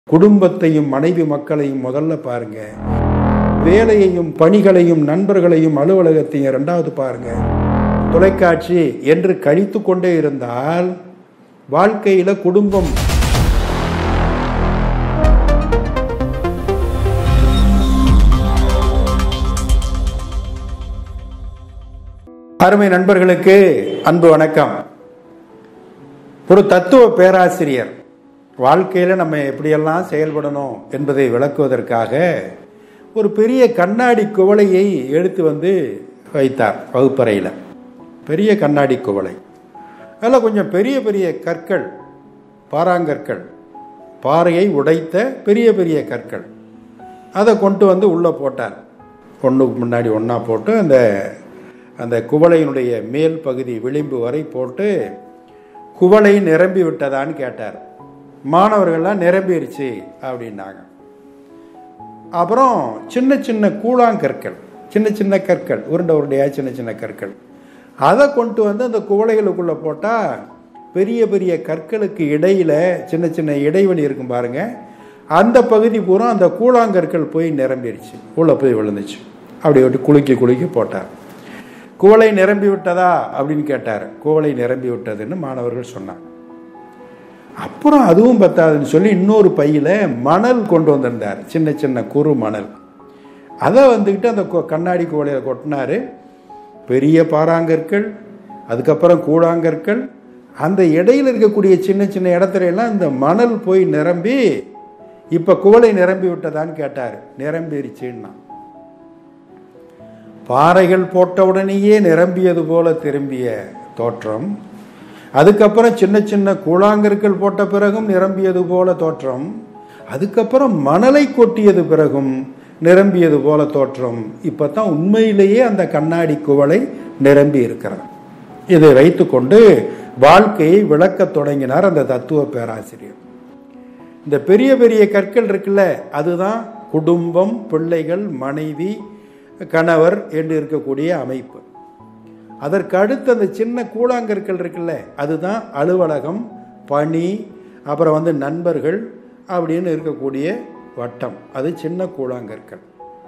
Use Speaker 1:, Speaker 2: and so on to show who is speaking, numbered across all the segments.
Speaker 1: குடும்பத்தையும் மனைவி மக்களையும் முதல்ல பாருங்க வேலையையும் பணிகளையும் நண்பர்களையும் அலுவலகத்தையும் ரெண்டாவது பாருங்க தொலைக்காட்சி என்று கழித்து கொண்டே இருந்தால் வாழ்க்கையில குடும்பம் அருமை நண்பர்களுக்கு அன்பு வணக்கம் ஒரு தத்துவ பேராசிரியர் வாழ்க்கையில் நம்ம எப்படியெல்லாம் செயல்படணும் என்பதை விளக்குவதற்காக ஒரு பெரிய கண்ணாடி குவளையை எடுத்து வந்து வைத்தார் வகுப்பறையில் பெரிய கண்ணாடி குவளை அதில் கொஞ்சம் பெரிய பெரிய கற்கள் பாறாங்கற்கள் பாறையை உடைத்த பெரிய பெரிய கற்கள் அதை கொண்டு வந்து உள்ளே போட்டார் ஒன்றுக்கு முன்னாடி ஒன்றா போட்டு அந்த அந்த குவளையினுடைய மேல் பகுதி விளிம்பு வரை போட்டு குவளை நிரம்பி விட்டதான்னு கேட்டார் மாணவர்கள்லாம் நிரம்பிருச்சு அப்படின்னாங்க அப்புறம் சின்ன சின்ன கூழாங்கற்கள் சின்ன சின்ன கற்கள் உருண்டை உருண்டையா சின்ன சின்ன கற்கள் அதை கொண்டு வந்து அந்த குவளைகளுக்குள்ளே போட்டால் பெரிய பெரிய கற்களுக்கு இடையில சின்ன சின்ன இடைவெளி இருக்கும் பாருங்க அந்த பகுதி பூரா அந்த கூழாங்கற்கள் போய் நிரம்பிடுச்சு உள்ள போய் விழுந்துச்சு அப்படி விட்டு குலுக்கி குலுக்கி போட்டார் குவளை நிரம்பி விட்டதா அப்படின்னு கேட்டார் குவளை நிரம்பி விட்டதுன்னு மாணவர்கள் சொன்னாங்க அப்புறம் அதுவும் பத்தாதுன்னு சொல்லி இன்னொரு பையில மணல் கொண்டு வந்திருந்தார் சின்ன சின்ன குறு மணல் அதை வந்துக்கிட்டு அந்த கொ- கண்ணாடி குவளையில் கொட்டினாரு பெரிய பாறாங்கற்கள் அதுக்கப்புறம் கூழாங்கற்கள் அந்த இடையில இருக்கக்கூடிய சின்ன சின்ன இடத்துல எல்லாம் இந்த மணல் போய் நிரம்பி இப்ப குவளை நிரம்பி விட்டதான்னு கேட்டார் நிரம்பிருச்சுன்னா பாறைகள் போட்ட உடனேயே நிரம்பியது போல திரும்பிய தோற்றம் அதுக்கப்புறம் சின்ன சின்ன கூழாங்கற்கள் போட்ட பிறகும் நிரம்பியது போல தோற்றம் அதுக்கப்புறம் மணலை கொட்டியது பிறகும் நிரம்பியது போல தோற்றம் இப்பதான் உண்மையிலேயே அந்த கண்ணாடி குவளை நிரம்பி இருக்கிறது இதை வைத்துக்கொண்டு வாழ்க்கையை விளக்கத் தொடங்கினார் அந்த தத்துவ பேராசிரியர் இந்த பெரிய பெரிய கற்கள் இருக்குல்ல அதுதான் குடும்பம் பிள்ளைகள் மனைவி கணவர் என்று இருக்கக்கூடிய அமைப்பு அதற்கு அடுத்து அந்த சின்ன கூழாங்கற்கள் இருக்குல்ல அதுதான் அலுவலகம் பணி அப்புறம் வந்து நண்பர்கள் அப்படின்னு இருக்கக்கூடிய வட்டம் அது சின்ன கூழாங்கற்கள்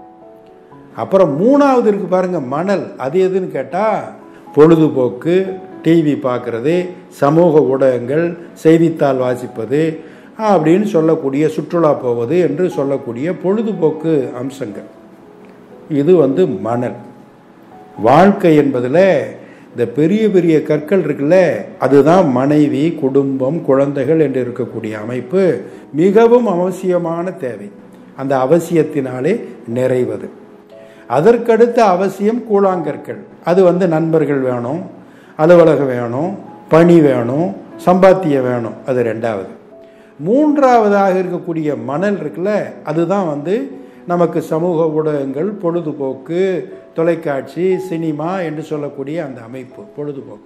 Speaker 1: அப்புறம் மூணாவது இருக்கு பாருங்க மணல் அது எதுன்னு கேட்டா பொழுதுபோக்கு டிவி பார்க்கறது சமூக ஊடகங்கள் செய்தித்தாள் வாசிப்பது அப்படின்னு சொல்லக்கூடிய சுற்றுலா போவது என்று சொல்லக்கூடிய பொழுதுபோக்கு அம்சங்கள் இது வந்து மணல் வாழ்க்கை என்பதில் இந்த பெரிய பெரிய கற்கள் இருக்குல்ல அதுதான் மனைவி குடும்பம் குழந்தைகள் என்று இருக்கக்கூடிய அமைப்பு மிகவும் அவசியமான தேவை அந்த அவசியத்தினாலே நிறைவது அதற்கடுத்த அவசியம் கூழாங்கற்கள் அது வந்து நண்பர்கள் வேணும் அலுவலகம் வேணும் பணி வேணும் சம்பாத்தியம் வேணும் அது ரெண்டாவது மூன்றாவதாக இருக்கக்கூடிய மணல் இருக்குல்ல அதுதான் வந்து நமக்கு சமூக ஊடகங்கள் பொழுதுபோக்கு தொலைக்காட்சி சினிமா என்று சொல்லக்கூடிய அந்த அமைப்பு பொழுதுபோக்கு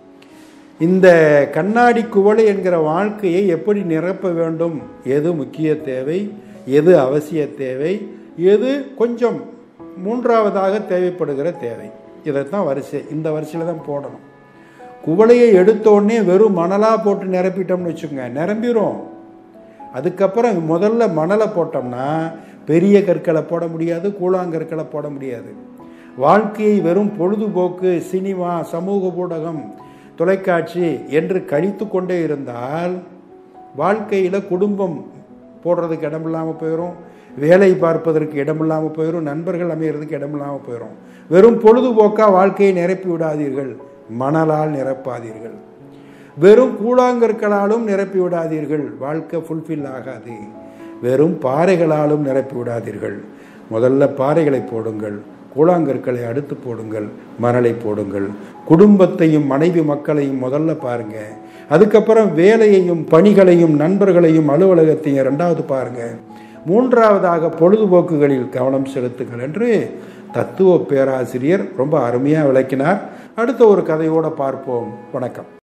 Speaker 1: இந்த கண்ணாடி குவளை என்கிற வாழ்க்கையை எப்படி நிரப்ப வேண்டும் எது முக்கிய தேவை எது அவசிய தேவை எது கொஞ்சம் மூன்றாவதாக தேவைப்படுகிற தேவை இதைத்தான் வரிசை இந்த வரிசையில் தான் போடணும் குவளையை எடுத்த உடனே வெறும் மணலாக போட்டு நிரப்பிட்டோம்னு வச்சுக்கோங்க நிரம்பிரும் அதுக்கப்புறம் முதல்ல மணலை போட்டோம்னா பெரிய கற்களை போட முடியாது கூழாங்கற்களை போட முடியாது வாழ்க்கையை வெறும் பொழுதுபோக்கு சினிமா சமூக ஊடகம் தொலைக்காட்சி என்று கழித்து கொண்டே இருந்தால் வாழ்க்கையில் குடும்பம் போடுறதுக்கு இடம் இல்லாமல் போயிடும் வேலை பார்ப்பதற்கு இடம் இல்லாமல் போயிடும் நண்பர்கள் அமைகிறதுக்கு இடம் இல்லாமல் போயிடும் வெறும் பொழுதுபோக்கா வாழ்க்கையை நிரப்பி விடாதீர்கள் மணலால் நிரப்பாதீர்கள் வெறும் கூழாங்கற்களாலும் நிரப்பி விடாதீர்கள் வாழ்க்கை ஃபுல்ஃபில் ஆகாது வெறும் பாறைகளாலும் நிரப்பி விடாதீர்கள் முதல்ல பாறைகளை போடுங்கள் கூழாங்கற்களை அடுத்து போடுங்கள் மணலை போடுங்கள் குடும்பத்தையும் மனைவி மக்களையும் முதல்ல பாருங்க அதுக்கப்புறம் வேலையையும் பணிகளையும் நண்பர்களையும் அலுவலகத்தையும் ரெண்டாவது பாருங்க மூன்றாவதாக பொழுதுபோக்குகளில் கவனம் செலுத்துங்கள் என்று தத்துவ பேராசிரியர் ரொம்ப அருமையாக விளக்கினார் அடுத்த ஒரு கதையோட பார்ப்போம் வணக்கம்